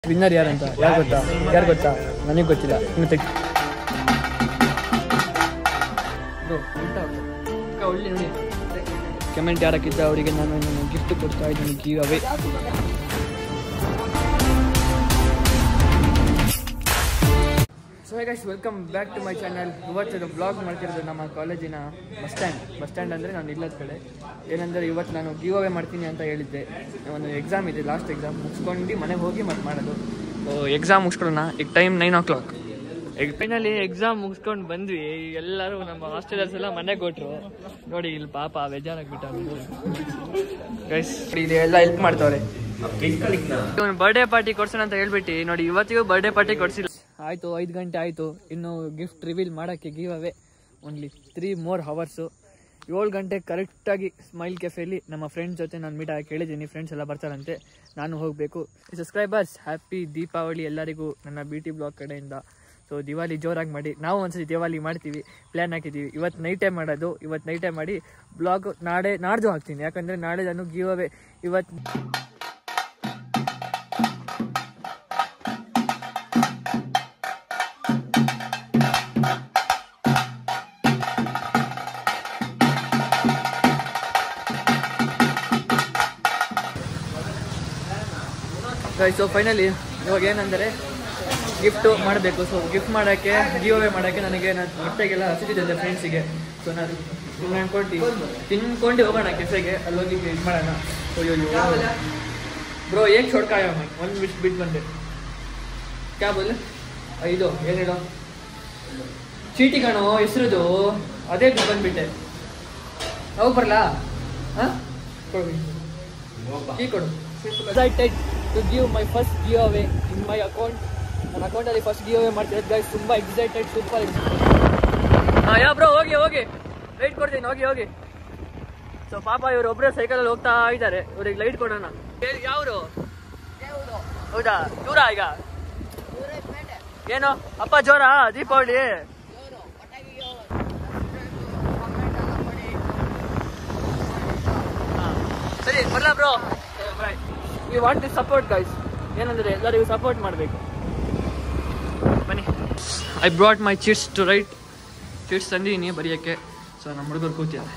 Winner ಯಾರಂತ ಯಾರು ಗೊತ್ತಾ ಯಾರು ಗೊತ್ತಾ ನನಗೆ ಗೊತ್ತಿಲ್ಲ ಇನ್ನು ತೆಗಿ ಕಮೆಂಟ್ ಯಾರಕ್ಕಿದ್ದ ಅವರಿಗೆ ನಾನು ನನ್ನ ಗಿಫ್ಟ್ ಕೊಡ್ತಾ ಇದ್ದೀನಿ give away so guys welcome back to my channel ಇವತ್ತು ಬ್ಲಾಗ್ ಮಾಡ್ತಿರೋದು ನಮ್ಮ ಕಾಲೇಜಿನ ಬಸ್ ಸ್ಟ್ಯಾಂಡ್ ಬಸ್ ಸ್ಟ್ಯಾಂಡ್ ಅಂದರೆ ನಾನು ಇಲ್ಲದ ಕಡೆ ಏನಂದರೆ ಇವತ್ತು ನಾನು ಗಿವ್ ಅವೇ ಮಾಡ್ತೀನಿ ಅಂತ ಹೇಳಿದ್ದೆ ಒಂದು ಎಕ್ಸಾಮ್ ಇದೆ ಲಾಸ್ಟ್ ಎಕ್ಸಾಮ್ ಮುಗಿಸ್ಕೊಂಡು ಮನೆಗೆ ಹೋಗಿ ಮತ್ತೆ ಮಾಡೋದು ಸೊ ಎಕ್ಸಾಮ್ ಮುಗಿಸ್ಕೊಳ್ಳೋಣ ಈಗ time nine o'clock finally exam ಮುಗಿಸ್ಕೊಂಡು ಬಂದ್ವಿ ಎಲ್ಲರೂ ನಮ್ಮ ಹಾಸ್ಟೆಲರ್ಸ್ ಎಲ್ಲ ಮನೆಗೆ ಕೊಟ್ರು ನೋಡಿ ಇಲ್ಲಿ ಪಾಪ ಬೇಜಾರಾಗ್ಬಿಟ್ಟ ಗೈಸ್ ಇಲ್ಲಿ ಎಲ್ಲ ಹೆಲ್ಪ್ ಮಾಡ್ತಾವ್ರೆ ಬರ್ಡೇ ಪಾರ್ಟಿ ಕೊಡ್ಸೋಣ ಅಂತ ಹೇಳ್ಬಿಟ್ಟು ನೋಡಿ ಇವತ್ತಿಗೂ ಬರ್ಡೇ ಪಾರ್ಟಿ ಕೊಡ್ಸಿಲ್ಲ ಆಯ್ತು ಐದು ಗಂಟೆ ಆಯ್ತು ಇನ್ನು ಗಿಫ್ಟ್ ರಿವೀಲ್ ಮಾಡೋಕ್ಕೆ give away only three more hours ಏಳು ಗಂಟೆ ಕರೆಕ್ಟಾಗಿ ಸ್ಮೈಲ್ ಕೆಫೆಲಿ ನಮ್ಮ ಫ್ರೆಂಡ್ಸ್ ಜೊತೆ ನಾನು ಮೀಟ್ ಆಗಿ ಕೇಳಿದ್ದೀನಿ ಫ್ರೆಂಡ್ಸ್ ಎಲ್ಲ ಬರ್ತಾರಂತೆ ನಾನು ಹೋಗಬೇಕು ಸಬ್ಸ್ಕ್ರೈಬರ್ಸ್ ಹ್ಯಾಪಿ ದೀಪಾವಳಿ ಎಲ್ಲರಿಗೂ ನನ್ನ ಬಿ ಟಿ ಬ್ಲಾಗ್ ಕಡೆಯಿಂದ ಸೊ ದಿವಾಲಿ ಜೋರಾಗಿ ಮಾಡಿ ನಾವು ಒಂದ್ಸತಿ ದಿವಾಲಿ ಮಾಡ್ತೀವಿ ಪ್ಲ್ಯಾನ್ ಹಾಕಿದ್ದೀವಿ ಇವತ್ತು ನೈಟೇ ಮಾಡೋದು ಇವತ್ತು ನೈಟೇ ಮಾಡಿ ಬ್ಲಾಗ್ ನಾಳೆ ನಾಡ್ದು ಹಾಕ್ತೀನಿ ಯಾಕಂದರೆ ನಾಳೆ ನಾನು ಗಿವ್ ಅವೇ ಇವತ್ತು ಸೊ ಫೈನಲಿ ಇವಾಗ ಏನಂದರೆ ಗಿಫ್ಟು ಮಾಡಬೇಕು ಸೊ ಗಿಫ್ಟ್ ಮಾಡೋಕ್ಕೆ ಗಿವ್ ಅವೇ ಮಾಡೋಕ್ಕೆ ನನಗೆ ನಾನು ಹೊಟ್ಟೆಗೆಲ್ಲ ಹಸಿದಿದ್ದೆ ಫ್ರೆಂಡ್ಸಿಗೆ ಸೊ ನಾನು ಸುಮ್ಮನೆ ಅನ್ಕೊಂಡು ತಿನ್ಕೊಂಡು ಹೋಗೋಣ ಕೆಫೆಗೆ ಅಲ್ಲಿ ಹೋಗಿ ಇದು ಮಾಡೋಣ ಅಯ್ಯೋ ಬ್ರೋ ಏಕ್ छोड़काया मैं ಒಂದು ಬಿಟ್ಟು ಬಿಟ್ಟು ಬಂದೆ ಕ್ಯಾ ಬೋಲೆ ಇದು ಏನು ಹೇಳೋ ಚೀಟಿ ಕಣೋ ಹೆಸ್ರದು ಅದೇ ಬಿಟ್ಟು ಬಂದ್ಬಿಟ್ಟೆ ಹೋಗಿ ಬರಲಾ ಹಾಂ ಕೊಡು ಕೀ ಕೊಡು excited to give my first give away in my account ನನ್ನ ಅಕೌಂಟಲ್ಲಿ ಫಸ್ಟ್ ಗಿವ್ ಅವೇ ಮಾಡ್ತಿರೋದು ಗೈಸ್ ತುಂಬ ಎಕ್ಸೈಟೆಡ್ ಸೂಪರ್ ಹಾಂ ಯಾ ಬ್ರೋ ಹೋಗಿ ಹೋಗಿ ಲೈಟ್ ಕೊಡ್ತೀನಿ ಹೋಗಿ ಹೋಗಿ ಸೊ ಪಾಪ ಇವ್ರು ಒಬ್ಬರೇ ಸೈಕಲಲ್ಲಿ ಹೋಗ್ತಾ ಇದ್ದಾರೆ ಇವ್ರಿಗೆ ಲೈಟ್ ಕೊಡೋಣ ಯಾವರು ಹೌದಾ ದೂರ ಈಗ ಏನು ಅಪ್ಪ ಜೋರ ದೀಪಾವಳಿ ಹಾ. ಸರಿ ಬರಲಾ bro we want this support guys ಏನಂದ್ರೆ ಎಲ್ಲರಿಗೂ ಸಪೋರ್ಟ್ ಮಾಡಬೇಕು ಬನ್ನಿ I brought my chits to write chits ತಂದಿದ್ದೀನಿ ಬರೆಯೋಕ್ಕೆ ಸೊ ನಮ್ಮ ಹುಡುಗರು ಕೂತಿದ್ದಾರೆ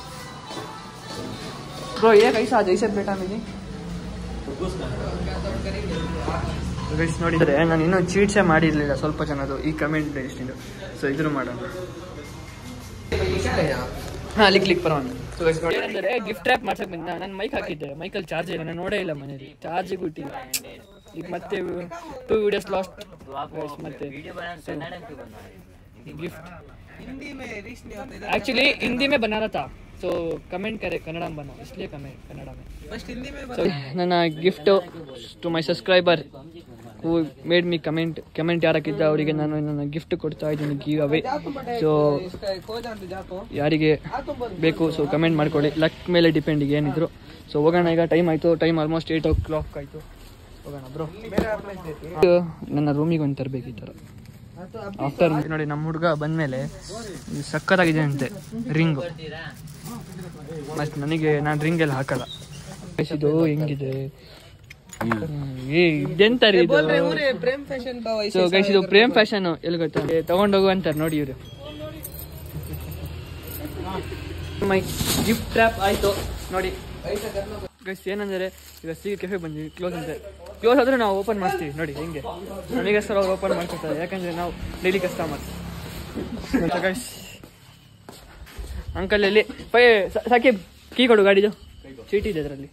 ಬ್ರೋ ಏ ಕೈಸಾ ಜೈಸೆ ಬೇಟ ಮಿನಿ ಗೈಸ್ ನೋಡಿದರೆ ನಾನು ಇನ್ನೂ ಚೀಟ್ಸೇ ಮಾಡಿರಲಿಲ್ಲ ಸ್ವಲ್ಪ ಜನದು ಈ ಕಮೆಂಟ್ ಇಷ್ಟಿಂದು ಸೊ ಇದ್ರು ಮಾಡೋಣ ಹಾಂ ಲಿಕ್ ಲಿಕ್ ಪರವಾಗಿ ಸೊ ಗೈಸ್ ನೋಡಿ ಏನಂದರೆ ಗಿಫ್ಟ್ ರ್ಯಾಪ್ ಮಾಡ್ಸಕ್ಕೆ ಬಂದ ನಾನು ಮೈಕ್ ಹಾಕಿದ್ದೆ ಮೈಕಲ್ಲಿ ಚಾರ್ಜ್ ಇಲ್ಲ ನಾನು ನೋಡೇ ಇಲ್ಲ ಮನೇಲಿ ಚಾರ್ಜಿಗೆ ಬಿಟ್ಟಿಲ್ಲ ಈಗ ಮತ್ತೆ ಟೂ ವಿಡಿಯೋಸ್ ಲಾಸ್ಟ್ ಮತ್ತೆ गिफ्ट एक्चुअली हिंदी में बना रहा था तो कमेंट करे कन्नड़ में बना इसलिए कमेंट कन्नड़ में So, ನನ್ನ gift to my subscriber who made me comment comment ಯಾರಕ್ಕಿದ್ದ ಅವರಿಗೆ ನಾನು ನನ್ನ ಗಿಫ್ಟ್ ಕೊಡ್ತಾ ಇದ್ದೀನಿ ಗಿವ್ ಅವೇ ಸೊ ಯಾರಿಗೆ ಬೇಕು ಸೊ ಕಮೆಂಟ್ ಮಾಡ್ಕೊಳ್ಳಿ ಲಕ್ ಮೇಲೆ ಡಿಪೆಂಡ್ ಏನಿದ್ರು ಸೊ ಹೋಗೋಣ ಈಗ ಟೈಮ್ ಆಯಿತು time almost eight o'clock ಆಯಿತು ಹೋಗೋಣ ಬ್ರೋ ನನ್ನ ರೂಮಿಗೆ ಒಂದು ತರಬೇಕು ಈ ಥರ ಆಫ್ಟರ್ ನೋಡಿ ನಮ್ಮ ಹುಡುಗ ಬಂದಮೇಲೆ ಸಕ್ಕತ್ತಾಗಿದೆ ಅಂತೆ ರಿಂಗು ಮತ್ತು ನನಗೆ ನಾನು ರಿಂಗ್ ಎಲ್ಲ ಹಾಕಲ್ಲ Guys, ಇದು ಹೆಂಗಿದೆ ಏ ಇದೆಂತ ರೀ ಇದು ಪ್ರೇಮ್ ಫ್ಯಾಷನ್ ಬಾವ ಸೊ ಗೈಸ್ ಇದು ಪ್ರೇಮ್ ಫ್ಯಾಷನ್ ಎಲ್ಲಿ ಗೊತ್ತಾ ಏ, ತಗೊಂಡೋಗು ಅಂತಾರೆ ನೋಡಿ ಇವರು ಮೈ ಗಿಫ್ಟ್ ಟ್ರ್ಯಾಪ್ ಆಯ್ತು ನೋಡಿ ಗೈಸ್ ಏನಂದರೆ ಈಗ ಸಿ ಕೆಫೆ ಬಂದ್ವಿ ಕ್ಲೋಸ್ ಅಂತೆ ಕ್ಲೋಸ್ ಆದ್ರೆ ನಾವು ಓಪನ್ ಮಾಡ್ತೀವಿ ನೋಡಿ ಹೆಂಗೆ ನಮಗೋಸ್ಕರ ಅವ್ರು ಓಪನ್ ಮಾಡ್ಕೊತಾರೆ ಯಾಕಂದ್ರೆ ನಾವು ಡೈಲಿ ಕಸ್ಟಮರ್ಸ್ ಗೈಸ್ ಅಂಕಲ್ ಎಲ್ಲಿ ಪೈ ಸಾಕಿಬ್ ಕೀ ಕೊಡು ಗಾಡಿದು ಚೀಟಿ ಇದೆ ಅದರಲ್ಲಿ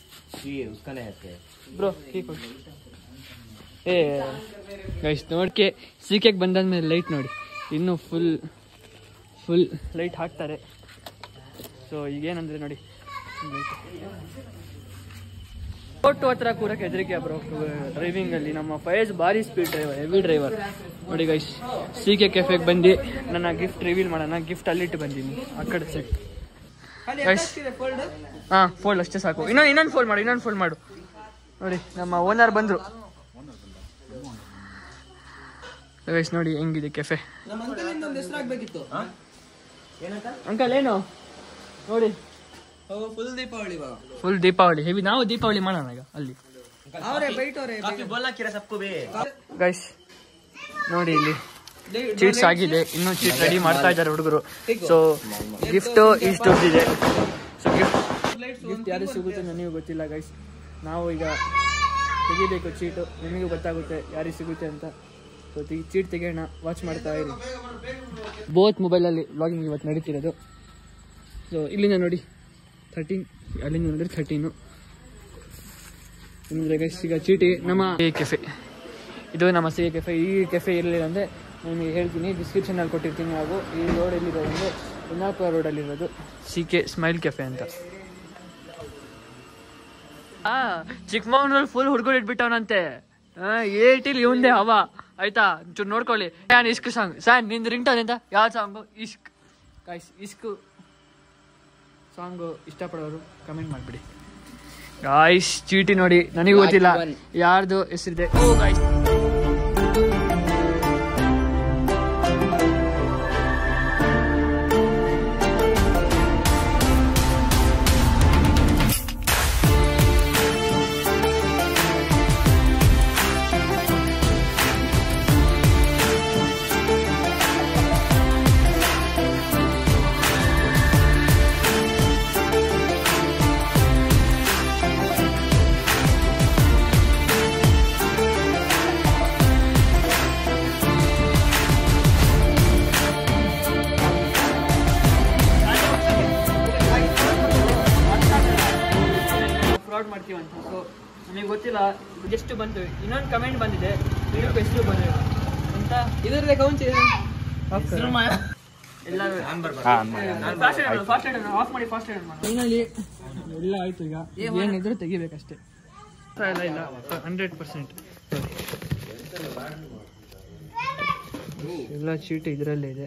ಬ್ರೋ ಕೀ ಕೊಡು ಏ ಗೈಸ್ ನೋಡ್ಕೆ ಸೀಕೆಗೆ ಬಂದಾದ್ಮೇಲೆ ಲೈಟ್ ನೋಡಿ ಇನ್ನೂ ಫುಲ್ ಫುಲ್ ಲೈಟ್ ಹಾಕ್ತಾರೆ ಸೊ ಈಗೇನಂದ್ರೆ ನೋಡಿ ಫೋಟೋ ಹತ್ರ ಕೂರಕ್ಕೆ ಹೆದರಿಕೆ ಬ್ರೋ ಡ್ರೈವಿಂಗಲ್ಲಿ ನಮ್ಮ ಫಯೇಜ್ ಭಾರಿ ಸ್ಪೀಡ್ ಡ್ರೈವರ್ ಹೆವಿ ಡ್ರೈವರ್ ನೋಡಿ ಗೈಸ್ ಸಿ ಕೆ ಕೆಫೆಗೆ ಬಂದು ನನ್ನ ಗಿಫ್ಟ್ ರಿವೀಲ್ ಮಾಡೋಣ ಗಿಫ್ಟ್ ಅಲ್ಲಿಟ್ಟು ಬಂದೀನಿ ಆ ಕಡೆ ಸೆಟ್ ಗೈಸ್ ಹಾಂ ಫೋಲ್ಡ್ ಅಷ್ಟೇ ಸಾಕು ಇನ್ನೊಂದು ಇನ್ನೊಂದು ಫೋಲ್ಡ್ ಮಾಡು ಇನ್ನೊಂದು ಫೋಲ್ಡ್ ಮಾಡು ನೋಡಿ ನಮ್ಮ ಓನರ್ ಬಂದರು ಗೈಸ್ ನೋಡಿ ಹೆಂಗಿದೆ ಕೆಫೆ ನಮ್ಮ ಅಂಕಲಿಂದ ಒಂದು ಹೆಸರಾಗ್ಬೇಕಿತ್ತು ಅಂಕಲ್ ಏನು ನೋಡಿ ಫುಲ್ ದೀಪಾವಳಿ ಬಾವ ಫುಲ್ ದೀಪಾವಳಿ ಹೆವಿ ನಾವು ದೀಪಾವಳಿ ಮಾಡೋಣ ಈಗ ಅಲ್ಲಿ ಅವರೇ ಬೈಟ್ ಅವರೇ ಗೈಸ್ ನೋಡಿ ಇಲ್ಲಿ ಚೀಟ್ಸ್ ಆಗಿದೆ ಇನ್ನೂ ಚೀಟ್ ರೆಡಿ ಮಾಡ್ತಾ ಇದ್ದಾರೆ ಹುಡುಗರು ಸೊ ಗಿಫ್ಟ್ ಇಷ್ಟು ದೊಡ್ಡದಿದೆ ಸೊ ಗಿಫ್ಟ್ ಗಿಫ್ಟ್ ಯಾರು ಸಿಗುತ್ತೆ ನನಗೂ ಗೊತ್ತಿಲ್ಲ ಗೈಸ್ ನಾವು ಈಗ ತೆಗಿಬೇಕು ಚೀಟು ನಿಮಗೂ ಗೊತ್ತಾಗುತ್ತೆ ಯಾರಿಗೆ ಸಿಗುತ್ತೆ ಅಂತ ಸೊ ಚೀಟ್ ತೆಗೆಯೋಣ ವಾಚ್ ಮಾಡ್ತಾ ಇರಿ ಬೋತ್ ಮೊಬೈಲಲ್ಲಿ ವ್ಲಾಗಿಂಗ್ ಇವತ್ತು ನಡೀತಿರೋದು ಸೊ ಇಲ್ಲಿಂದ ನೋಡಿ ಥರ್ಟೀನ್ ಅಲ್ಲಿಂದ ನೋಡಿದ್ರೆ ಥರ್ಟೀನು ನಿಮಗೆ ಗೈಸ್ ಈಗ ಚೀಟಿ ನಮ್ಮ ಎ ಕೆಫೆ ಇದು ನಮ್ಮ ಸಿ ಎ ಕೆಫೆ ಈ ಕೆಫೆ ಇರಲಿಲ್ಲ ಅಂದರೆ ನಿಮಗೆ ಹೇಳ್ತೀನಿ ಡಿಸ್ಕ್ರಿಪ್ಷನಲ್ಲಿ ಕೊಟ್ಟಿರ್ತೀನಿ ಹಾಗೂ ಈ ರೋಡ್ ಎಲ್ಲಿರೋದು ಅಂದರೆ ಕುಂದಾಪುರ ರೋಡಲ್ಲಿರೋದು ಸಿ ಕೆ ಸ್ಮೈಲ್ ಕೆಫೆ ಅಂತ ಆ ಚಿಕ್ಕಮಗಳೂರಲ್ಲಿ ಫುಲ್ ಹುಡುಗರು ಇಟ್ಬಿಟ್ಟವನಂತೆ ಏಟಿಲ್ ಇವಂದೆ ಹವ ಆಯ್ತಾ ಚೂರು ನೋಡ್ಕೊಳ್ಳಿ ಯಾನ್ ಇಸ್ಕ್ ಸಾಂಗ್ ಸಾರ್ ನಿಂದು ರಿಂಗ್ ಟೋನ್ ಎಂತ ಯಾವ ಸಾಂಗು ಇಸ್ಕ್ ಗಾಯ್ಸ್ ಇಸ್ಕು ಸಾಂಗು ಇಷ್ಟಪಡೋರು ಕಮೆಂಟ್ ಮಾಡಿಬಿಡಿ ಗಾಯ್ಸ್ ಚೀಟಿ ನೋಡಿ ನನಗೂ ಗೊತ್ತಿಲ್ಲ ಯಾರ್ದು ಹೆಸರಿದೆ ಓ ಗಾಯ್ಸ್ ಫ್ರಾಡ್ ಮಾಡ್ತೀವಂತ ಸೊ ನನಗೆ ಗೊತ್ತಿಲ್ಲ ಎಷ್ಟು ಬಂತು ಇನ್ನೊಂದು ಕಮೆಂಟ್ ಬಂದಿದೆ ಇದಕ್ಕೆ ಎಷ್ಟು ಬಂದಿದೆ ಅಂತ ಇದರಲ್ಲೇ ಕೌಂಚಿ ಎಲ್ಲರೂ ಫಾಸ್ಟ್ ಫಾಸ್ಟ್ ಆಫ್ ಮಾಡಿ ಫಾಸ್ಟ್ ಫೈನಲಿ ಎಲ್ಲ ಆಯ್ತು ಈಗ ಏನಿದ್ರು ತೆಗಿಬೇಕಷ್ಟೇ ಇಲ್ಲ ಇಲ್ಲ ಹಂಡ್ರೆಡ್ ಪರ್ಸೆಂಟ್ ಎಲ್ಲ ಚೀಟ್ ಇದರಲ್ಲೇ ಇದೆ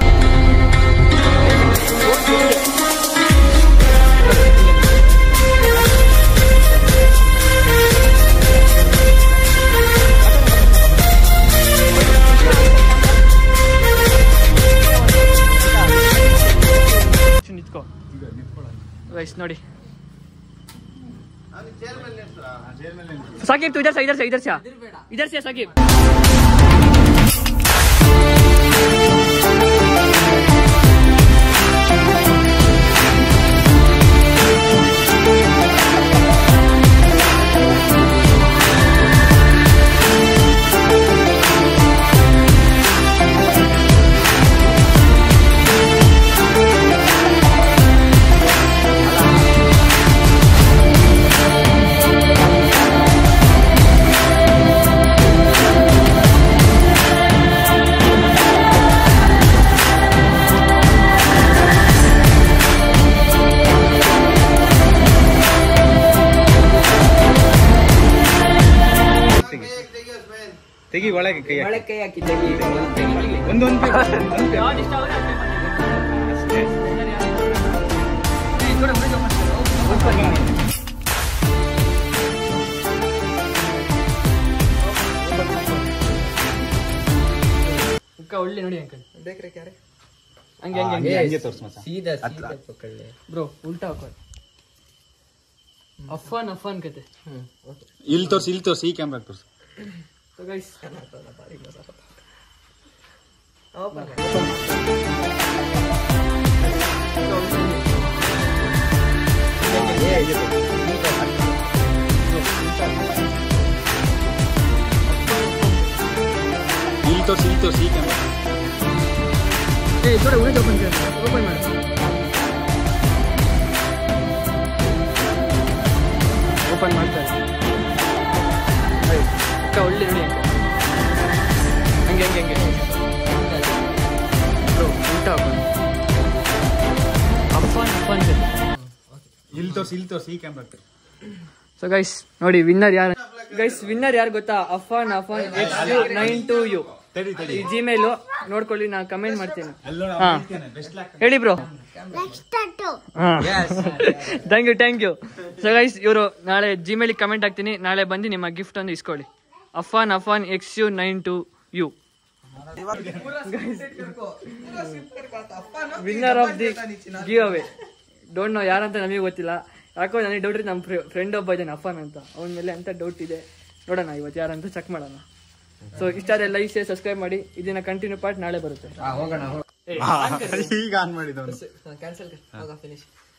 ನಿಂತ್ಕೋ ವಯಸ್ ನೋಡಿ साकिब तू इधर से इधर से इधर से आ इधर से आ, साकिब ತೆಗಿ ಒಳಗೆ ಕೈ ಹಾಕಿ. ಒಳಗೆ ಕೈ ಹಾಕಿ ತೆಗಿ ಒಂದೊಂದು ಯಾವ್ದು ಇಷ್ಟ ಆಗುತ್ತೆ ಅದ್ನೇ ಮಾಡಿ. ಅಷ್ಟೇ. ಎಲ್ಲರೂ ಯಾರು- ಏ, ಈ ಕಡೆ ಮುಂದೆ ಹೋಗ್ಬಿಡು. ಅಕ್ಕ ಒಳ್ಳೆ ನೋಡಿ ಅಂಕಲ್ ಬೇಕ್ರೆ ಕ್ಯಾರೆ ಹಂಗೆ ಹಂಗೆ ಹಂಗೆ ಹಂಗೆ ಹಂಗೆ ತೋರ್ಸು ಮಚ್ಚ. ಸೀದಾ ಅತ್ಲ. ಸೀದಾ ಪಕ್ಕಳ್ಳೆ ಬ್ರೋ ಉಲ್ಟಾ ಹಾಕೋ ಅಫಾನ್ ಅಫಾನ್ ಕತೆ ಹ್ಮ್ ಓಕೆ ಇಲ್ಲಿ ತೋರ್ಸು ಇಲ್ಲಿ ತೋರ್ಸು ಈ ಕ್ಯಾಮ್ರಾ ತೋರ್ಸು ಸೊ ಗೈಸ್ ಓಪನ್ ಇಲ್ಲಿ ತೋರ್ಸು ಇಲ್ಲಿ ತೋರ್ಸು ಈ ಕ್ಯಾಮ್ರಾ ಏ ಥೋಡೆ ಉಳಿದು ಓಪನ್ ಓಪನ್ ಮಾಡಿ ಓಪನ್ ಮಾಡ್ತಾ ಇದ್ದೀನಿ. ಆಯ್ತು. ಅಕ್ಕ ಒಳ್ಳೆ ನೋಡಿ ಅಂಕ ಹಂಗೆ ಹಂಗೆ ಹಂಗೆ ಬ್ರೋ ಉಲ್ಟಾ ಓಪನ್ ಅಫಾನ್ ಅಫಾನ್ ಇಲ್ಲಿ ತೋರ್ಸು ಇಲ್ಲಿ ತೋರ್ಸು ಈ ಕ್ಯಾಮ್ರಾ ಸೊ ಗೈಸ್ ನೋಡಿ ವಿನ್ನರ್ ಯಾರು ಗೈಸ್ ವಿನ್ನರ್ ಯಾರು ಗೊತ್ತಾ Afan Afan X U nine two U ತಡಿ ತಡಿ ಈ ಜಿಮೇಲು ನೋಡ್ಕೊಳ್ಳಿ ನಾನು ಕಮೆಂಟ್ ಮಾಡ್ತೀನಿ ಅಲ್ಲೋಣ ಹಾ. ಬೆಸ್ಟ್ ಲಾಕ್ ಹೇಳಿ bro thank you thank you so guys ಇವರು ನಾಳೆ ಜಿಮೇಲ್ ಕಮೆಂಟ್ ಹಾಕ್ತೀನಿ ನಾಳೆ ಬಂದು ನಿಮ್ಮ ಗಿಫ್ಟ್ ಒಂದು ಇಸ್ಕೊಳ್ಳಿ Afan Afan X U nine two U winner of the give away don't know ಯಾರಂತ ನಮಗೆ ಗೊತ್ತಿಲ್ಲ ಯಾಕೋ ನನಗೆ ಡೌಟ್ ಇದೆ ನಮ್ಮ ಫ್ರೆಂಡ್ ಒಬ್ಬ ಇದ್ದಾನೆ ಅಫಾನ್ ಅಂತ ಅವನ ಮೇಲೆ ಅಂತ ಡೌಟ್ ಇದೆ ನೋಡೋಣ ಇವತ್ತು ಯಾರಂತ ಚೆಕ್ ಮಾಡೋಣ ಸೊ ಇಷ್ಟ ಆದರೆ ಲೈಕ್ ಶೇರ್ ಸಬ್ಸ್ಕ್ರೈಬ್ ಮಾಡಿ ಇದನ್ನ ಕಂಟಿನ್ಯೂ ಪಾರ್ಟ್ ನಾಳೆ ಬರುತ್ತೆ ಹಾ ಹೋಗೋಣ ಹೋಗೋಣ ಈಗ ಆನ್ ಮಾಡಿದವನು ಕ್ಯಾನ್ಸಲ್ ಹೋಗ ಫಿನಿಶ್